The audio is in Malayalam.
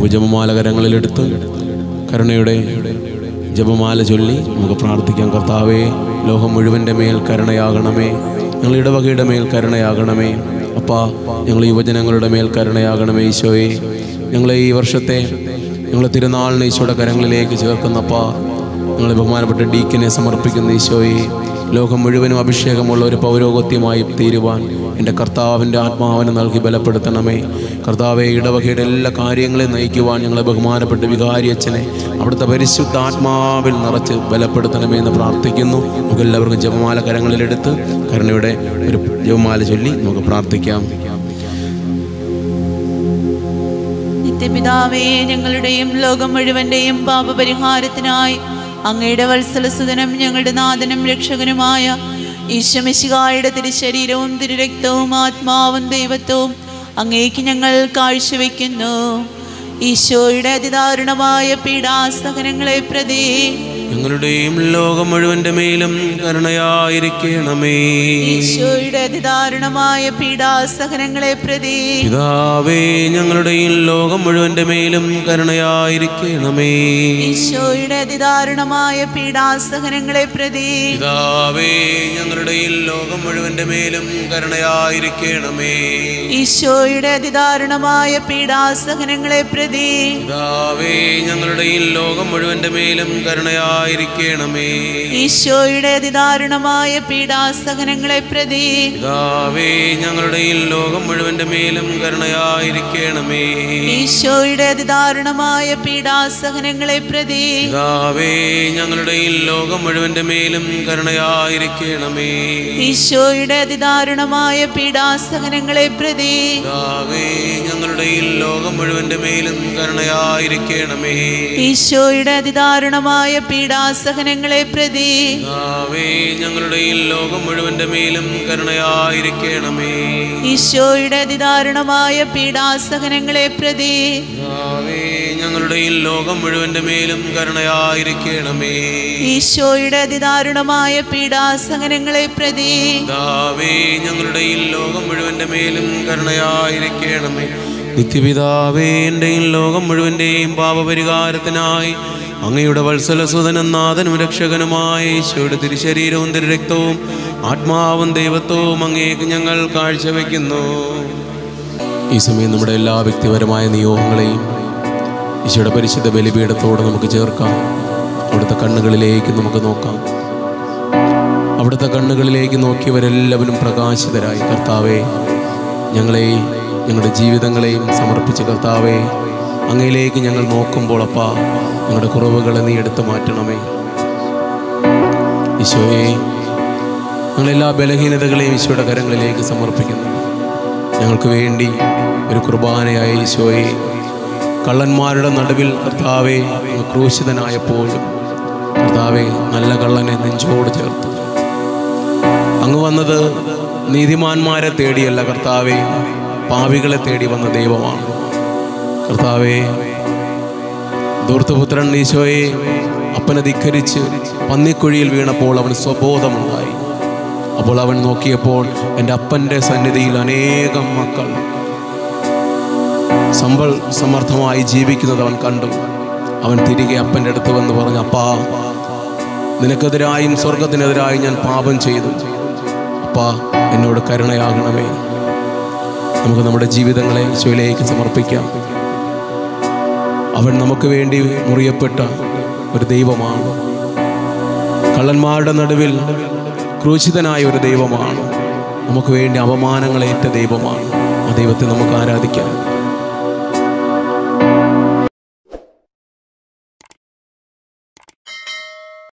നമുക്ക് ജപമാല കരങ്ങളിലെടുത്ത് കരുണയുടെ ജപമാല ചൊല്ലി നമുക്ക് പ്രാർത്ഥിക്കാം കർത്താവേ ലോകം മുഴുവൻ്റെ മേൽ കരുണയാകണമേ ഞങ്ങൾ ഇടവകയുടെ മേൽ കരുണയാകണമേ അപ്പാ ഞങ്ങൾ യുവജനങ്ങളുടെ മേൽ കരുണയാകണമേ ഈശോയെ ഞങ്ങളെ ഈ വർഷത്തെ ഞങ്ങളെ തിരുനാളിന് ഈശോയുടെ കരങ്ങളിലേക്ക് ചേർക്കുന്നപ്പാ ഞങ്ങളെ ബഹുമാനപ്പെട്ട ഡീക്കിനെ സമർപ്പിക്കുന്ന ഈശോയെ ലോകം മുഴുവനും അഭിഷേകമുള്ള ഒരു പൗരോഗത്യമായി തീരുവാൻ എൻ്റെ കർത്താവിൻ്റെ ആത്മാവിനെ നൽകി ബലപ്പെടുത്തണമേ കർത്താവെ ഇടവകയുടെ എല്ലാ കാര്യങ്ങളെയും നയിക്കുവാൻ ഞങ്ങളെ ബഹുമാനപ്പെട്ട വികാരി അച്ഛനെ അവിടുത്തെ പരിശുദ്ധ ആത്മാവിൽ നിറച്ച് ബലപ്പെടുത്തണമേ എന്ന് പ്രാർത്ഥിക്കുന്നു നമുക്ക് എല്ലാവർക്കും ജപമാല കരങ്ങളിലെടുത്ത് കരുണയുടെ ഒരു ജപമാല ചൊല്ലി നമുക്ക് പ്രാർത്ഥിക്കാം നിത്യപിതാവേ ഞങ്ങളുടെയും ലോകം മുഴുവന്റെയും പാപപരിഹാരത്തിനായി അങ്ങയുടെ വത്സലസുതനും ഞങ്ങളുടെ നാഥനും രക്ഷകനുമായ ഈശ്വമിശികായുടെ തിരുശരീരവും തിരുരക്തവും ആത്മാവും ദൈവത്വവും അങ്ങേക്ക് ഞങ്ങൾ കാഴ്ചവെക്കുന്നു ഈശോയുടെ അതിദാരുണമായ പീഡാസഹനങ്ങളെ പ്രതി ഞങ്ങളുടെയും ലോകം മുഴുവൻ്റെ മേലും കരുണയായിരിക്കണമേ ഈശോയുടെ അതിദാരുണമായ പീഡാസഹനങ്ങളെ പ്രതി പിതാവേ ഞങ്ങളുടെയും ലോകം മുഴുവൻ്റെ മേലും കരുണയായിരിക്കണമേ ഈശോയുടെ അതിദാരുണമായ പീഡാസഹനങ്ങളെ പ്രതി പിതാവേ ഞങ്ങളുടെയും ലോകം മുഴുവൻ്റെ മേലും കരുണയായിരിക്കണമേ ഈശോയുടെ അതിദാരുണമായ പീഡാസഹനങ്ങളെ പ്രതി പിതാവേ ഞങ്ങളുടെയും ലോകം മുഴുവൻ്റെ മേലും കരുണയായിരിക്കണമേ ഈശോയുടെ അതിദാരുണമായ പീഡാസഹനങ്ങളെ പ്രതി പിതാവേ ഞങ്ങളുടെയും ലോകം മുഴുവൻ്റെ മേലും കരുണയായിരിക്കണമേ ഈശോയുടെ അതിദാരുണമായ പീഡാസഹനങ്ങളെ പ്രതി പിതാവേ ഞങ്ങളുടെയും ലോകം മുഴുവൻ്റെ മേലും കരുണയായിരിക്കണമേ ഈശോയുടെ അതിദാരുണമായ പീഡാസഹനങ്ങളെ പ്രതി പിതാവേ ഞങ്ങളുടെയും ലോകം മുഴുവൻ്റെ മേലും കരുണയായിരിക്കണമേ ഈശോയുടെ അതിദാരുണമായ പീഡാസഹനങ്ങളെ പ്രതി പിതാവേ ഞങ്ങളുടെയും ലോകം മുഴുവൻ്റെ മേലും കരുണയായിരിക്കണമേ ഈശോയുടെ അതിദാരുണമായ പീഡാസഹനങ്ങളെ പ്രതി പിതാവേ ഞങ്ങളുടെയും ലോകം മുഴുവൻ്റെ മേലും കരുണയായിരിക്കണമേ ഈശോയുടെ അതിദാരുണമായ പീഡാസഹനങ്ങളെ പ്രതി പിതാവേ ഞങ്ങളുടെയും ലോകം മുഴുവൻ്റെ മേലും കരുണയായിരിക്കണമേ നിത്യപിതാവേ എൻ്റെയും ലോകം മുഴുവൻ്റെയും പാപപരിഹാരത്തിനായി അങ്ങയുടെ വത്സലസുതനും നാഥനും രക്ഷകനുമായ ഈശോയുടെ തിരുശരീരവും തിരുരക്തവും ആത്മാവും ദൈവത്വവും അങ്ങേക്ക് ഞങ്ങൾ കാഴ്ചവെക്കുന്നു ഈ സമയം നമ്മുടെ എല്ലാ വ്യക്തിപരമായ നിയോഗങ്ങളെയും ഈശോയുടെ പരിശുദ്ധ ബലിപീഠത്തോട് നമുക്ക് ചേർക്കാം അവിടുത്തെ കണ്ണുകളിലേക്ക് നമുക്ക് നോക്കാം അവിടുത്തെ കണ്ണുകളിലേക്ക് നോക്കിയവരെല്ലാവരും പ്രകാശിതരായി കർത്താവെ ഞങ്ങളെയും ഞങ്ങളുടെ ജീവിതങ്ങളെയും സമർപ്പിച്ച കർത്താവെ അങ്ങയിലേക്ക് ഞങ്ങൾ നോക്കുമ്പോൾ അപ്പാ ഞങ്ങളുടെ കുറവുകളെ നീ എടുത്തു മാറ്റണമേ ഈശോയെ ഞങ്ങളെല്ലാ ബലഹീനതകളെയും ഈശോയുടെ കരങ്ങളിലേക്ക് സമർപ്പിക്കുന്നു ഞങ്ങൾക്ക് വേണ്ടി ഒരു കുർബാനയായ ഈശോയെ കള്ളന്മാരുടെ നടുവിൽ കർത്താവെ അങ്ങ് ക്രൂശിതനായപ്പോഴും കർത്താവെ നല്ല കള്ളനെ നെഞ്ചോട് ചേർത്തു അങ്ങ് വന്നത് നീതിമാന്മാരെ തേടിയല്ല കർത്താവെ പാവികളെ തേടി വന്ന ദൈവമാണ് കർത്താവെ ദൂർത്തപുത്രൻ ഈശോയെ അപ്പനെ ധിക്കരിച്ച് പന്നിക്കുഴിയിൽ വീണപ്പോൾ അവന് സ്വബോധമുണ്ടായി അപ്പോൾ അവൻ നോക്കിയപ്പോൾ എൻ്റെ അപ്പൻ്റെ സന്നിധിയിൽ അനേകം മക്കൾ സമ്പൽ സമർത്ഥമായി ജീവിക്കുന്നത് അവൻ കണ്ടു അവൻ തിരികെ അപ്പൻ്റെ അടുത്ത് വന്ന് പറഞ്ഞു അപ്പാ നിനക്കെതിരായും സ്വർഗത്തിനെതിരായും ഞാൻ പാപം ചെയ്തു അപ്പാ എന്നോട് കരുണയാകണമേ നമുക്ക് നമ്മുടെ ജീവിതങ്ങളെ ഈശോയിലേക്ക് സമർപ്പിക്കാം അവൻ നമുക്ക് വേണ്ടി മുറിയപ്പെട്ട ഒരു ദൈവമാണ് കള്ളന്മാരുടെ നടുവിൽ ക്രൂശിതനായ ഒരു ദൈവമാണ് നമുക്ക് വേണ്ടി അപമാനങ്ങളേറ്റ ദൈവമാണ് ആ ദൈവത്തെ നമുക്ക് ആരാധിക്കാം